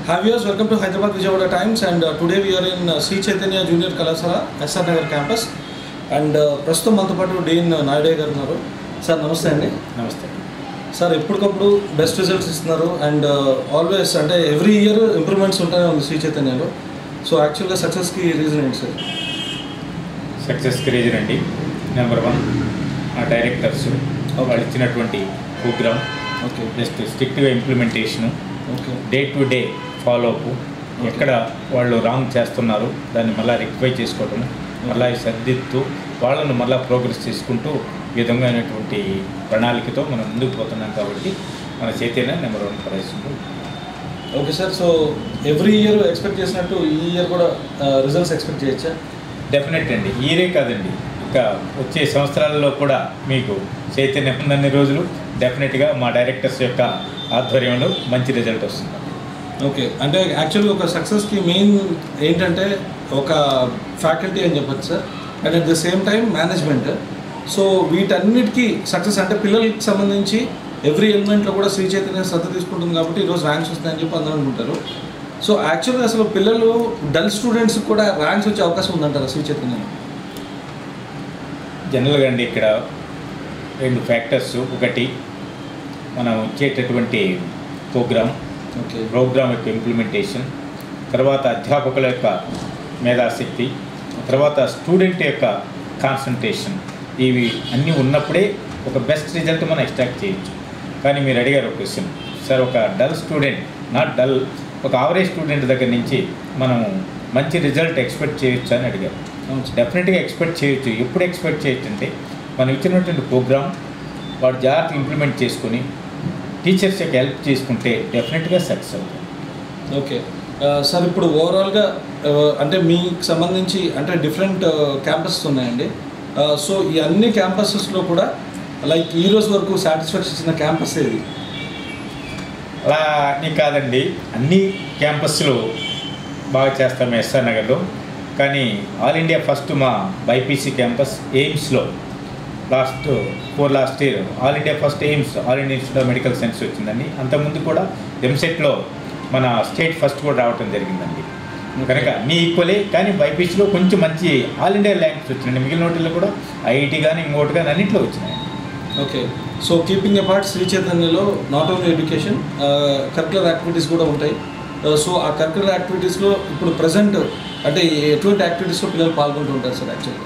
Hi viewers, welcome to Hyderabad Vijayawada Times and uh, today we are in uh, Sri Chaitanya Junior Kalasara, SR Nagar campus and ప్రస్తుతం మనతో పాటు డీన్ నాయుడే గారు ఉన్నారు sir నమస్తే అండి నమస్తే సార్ ఎప్పటికప్పుడు బెస్ట్ రిజల్ట్స్ ఇస్తున్నారు అండ్ ఆల్వేస్ అంటే ఎవ్రీ ఇయర్ ఇంప్రూవ్మెంట్స్ ఉంటాయి ఉంది శ్రీ చైతన్యలో సో యాక్చువల్గా సక్సెస్కి రీజన్ ఏంటి సార్ సక్సెస్ రీజన్ అండి నెంబర్ వన్ ఆ డైరెక్టర్స్ వాళ్ళు ఇచ్చినటువంటి ప్రోగ్రామ్ ఓకే జస్ట్ స్ట్రిక్ట్గా implementation okay day to day follow up ఎక్కడ వాళ్ళు రాంగ్ చేస్తున్నారు దాన్ని మళ్ళీ రెక్టిఫై చేసుకోవటం మళ్ళీ సర్దిద్దుతూ వాళ్ళను మళ్ళీ ప్రోగ్రెస్ చేసుకుంటూ ఈ విధంగా అయినటువంటి ప్రణాళికతో మనం ముందుకు పోతున్నాం కాబట్టి మన చైతన్య నెంబర్ వన్ ప్రదర్శన okay sir so every year expect చేసినట్టు ఈ ఇయర్ కూడా రిజల్ట్స్ ఎక్స్పెక్ట్ చేయొచ్చా డెఫినెట్ అండి ఈరే కాదండి ఇంకా వచ్చే సంవత్సరాలలో కూడా మీకు చైతన్యం ఉన్నన్ని రోజులు డెఫినెట్గా మా డైరెక్టర్స్ యొక్క ఆధ్వర్యంలో మంచి రిజల్ట్ వస్తుంది ఓకే అంటే యాక్చువల్గా ఒక సక్సెస్కి మెయిన్ ఏంటంటే ఒక ఫ్యాకల్టీ అని చెప్పొచ్చు sir and at the same time management so వీటన్నిటికీ సక్సెస్ అంటే పిల్లలకి సంబంధించి ఎవ్రీ ఎలిమెంట్లో కూడా శ్రీ చైతన్య శ్రద్ధ తీసుకుంటుంది కాబట్టి ఈరోజు ర్యాంక్స్ వస్తాయని చెప్పి అందరూ అనుకుంటారు సో యాక్చువల్గా అసలు పిల్లలు డల్ స్టూడెంట్స్ కూడా ర్యాంక్స్ వచ్చే అవకాశం ఉందంటారా శ్రీ చైతన్యం జనరల్గా అండి ఇక్కడ రెండు ఫ్యాక్టర్స్ ఒకటి మనం ఇచ్చేటటువంటి ప్రోగ్రామ్ ఓకే ప్రోగ్రామ్ యొక్క ఇంప్లిమెంటేషన్ తర్వాత అధ్యాపకుల యొక్క మేధాశక్తి తర్వాత స్టూడెంట్ యొక్క కాన్సన్ట్రేషన్ ఇవి అన్నీ ఉన్నప్పుడే ఒక బెస్ట్ రిజల్ట్ మనం ఎక్స్ట్రాక్ట్ చేయొచ్చు కానీ మీరు అడిగారు ఒక క్వశ్చన్ సార్ ఒక డల్ స్టూడెంట్ నాట్ డల్ ఒక ఆవరేజ్ స్టూడెంట్ దగ్గర నుంచి మనం మంచి రిజల్ట్ ఎక్స్పెక్ట్ చేయొచ్చు అని అడిగారు అవును సార్ డెఫినెట్గా ఎక్స్పెక్ట్ చేయొచ్చు ఎప్పుడు ఎక్స్పెక్ట్ చేయొచ్చు అంటే మనం ఇచ్చినటువంటి ప్రోగ్రామ్ వాడు జాగ్రత్త ఇంప్లిమెంట్ చేసుకొని టీచర్స్ యొక్క హెల్ప్ చేసుకుంటే డెఫినెట్గా సక్సెస్ అవుతుంది ఓకే ఆ, సార్ ఇప్పుడు ఓవరాల్గా ఆ, అంటే మీకు సంబంధించి అంటే డిఫరెంట్ క్యాంపసెస్ ఉన్నాయండి ఆ, సో ఈ అన్ని క్యాంపసెస్లో కూడా లైక్ ఈ రోజు వరకు సాటిస్ఫాక్షన్ ఇచ్చిన క్యాంపస్ ఏది అలా అని కాదండి అన్ని క్యాంపస్లు బాగా చేస్తాం ఎస్ఆర్ నగర్లో కానీ ఆల్ ఇండియా ఫస్ట్ మా బైపీసీ క్యాంపస్ ఎయిమ్స్లో last four last year all India first AIIMS all India institute of medical science వచ్చిందండి అంతకుముందు కూడా ఎంసెట్లో మన స్టేట్ ఫస్ట్ కూడా రావటం జరిగిందండి కనుక అన్నీ ఈక్వలే కానీ బైపీసీలో కొంచెం మంచి ఆల్ ఇండియా ర్యాంక్స్ వచ్చినాయండి మిగిలిన వాటిల్లో కూడా ఐఐటి కానీ ఇంకోటి కానీ అన్నింటిలో వచ్చినాయి okay so keeping a part Shri చైతన్యలో not only education curricular activities కూడా ఉంటాయి సో ఆ కరికులర్ యాక్టివిటీస్లో ఇప్పుడు ప్రజెంట్ అంటే ఎటువంటి యాక్టివిటీస్లో పిల్లలు పాల్గొంటూ ఉంటారు సార్ యాక్చువల్గా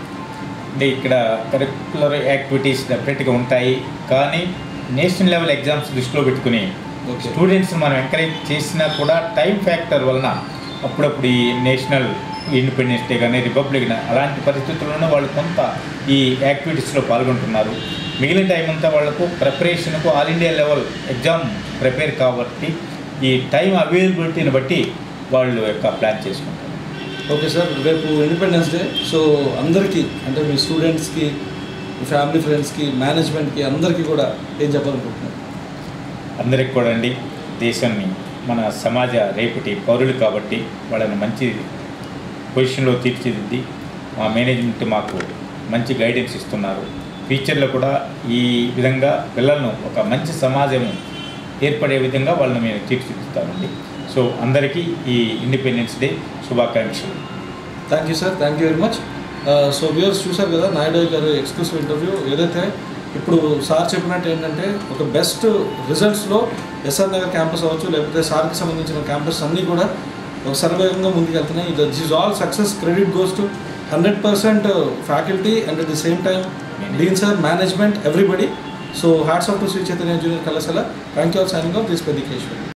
అంటే ఇక్కడ కరికులర్ యాక్టివిటీస్ డెఫినెట్గా ఉంటాయి కానీ నేషనల్ లెవెల్ ఎగ్జామ్స్ దృష్టిలో పెట్టుకుని ఓకే స్టూడెంట్స్ మనం ఎంకరేజ్ చేసినా కూడా టైం ఫ్యాక్టర్ వలన అప్పుడప్పుడు ఈ నేషనల్ ఇండిపెండెన్స్ డే కానీ రిపబ్లిక్ డే అలాంటి పరిస్థితుల్లోనే వాళ్ళు కొంత ఈ యాక్టివిటీస్లో పాల్గొంటున్నారు మిగిలిన టైం అంతా వాళ్ళకు ప్రిపరేషన్కు all India level exam prepare కాబట్టి ఈ టైం అవైలబిలిటీని బట్టి వాళ్ళు యొక్క ప్లాన్ చేసుకుంటారు ఓకే సార్ రేపు ఇండిపెండెన్స్ డే సో అందరికీ అంటే మీ స్టూడెంట్స్కి మీ ఫ్యామిలీ ఫ్రెండ్స్కి మేనేజ్మెంట్కి అందరికీ కూడా ఏం చెప్పాలనుకుంటున్నారు అందరికి కూడా అండి దేశాన్ని మన సమాజ రేపటి పౌరులు కాబట్టి వాళ్ళని మంచి పొజిషన్లో తీర్చిదిద్ది మా మేనేజ్మెంట్ మాకు మంచి గైడెన్స్ ఇస్తున్నారు ఫ్యూచర్లో కూడా ఈ విధంగా పిల్లలను ఒక మంచి సమాజం ఏర్పడే విధంగా వాళ్ళని మేము తీర్చిదిద్దుతామండి సో అందరికీ ఈ ఇండిపెండెన్స్ డే శుభాకాంక్షలు thank you sir thank you very much so viewers చూసారు కదా నాయుడు గారు ఎక్స్క్లూసివ్ ఇంటర్వ్యూ ఏదైతే ఇప్పుడు సార్ చెప్పినట్టు ఏంటంటే ఒక బెస్ట్ రిజల్ట్స్లో ఎస్ఆర్ నగర్ క్యాంపస్ అవ్వచ్చు లేకపోతే సార్కి సంబంధించిన క్యాంపస్ అన్నీ కూడా ఒక సర్వేగంగా ముందుకెళ్తున్నాయి this is all success credit goes to hundred percent faculty and at the same time dean sir management everybody so hats off to Shri Chaitanya junior కళాశాల thank you all signing off this Peddikeshwar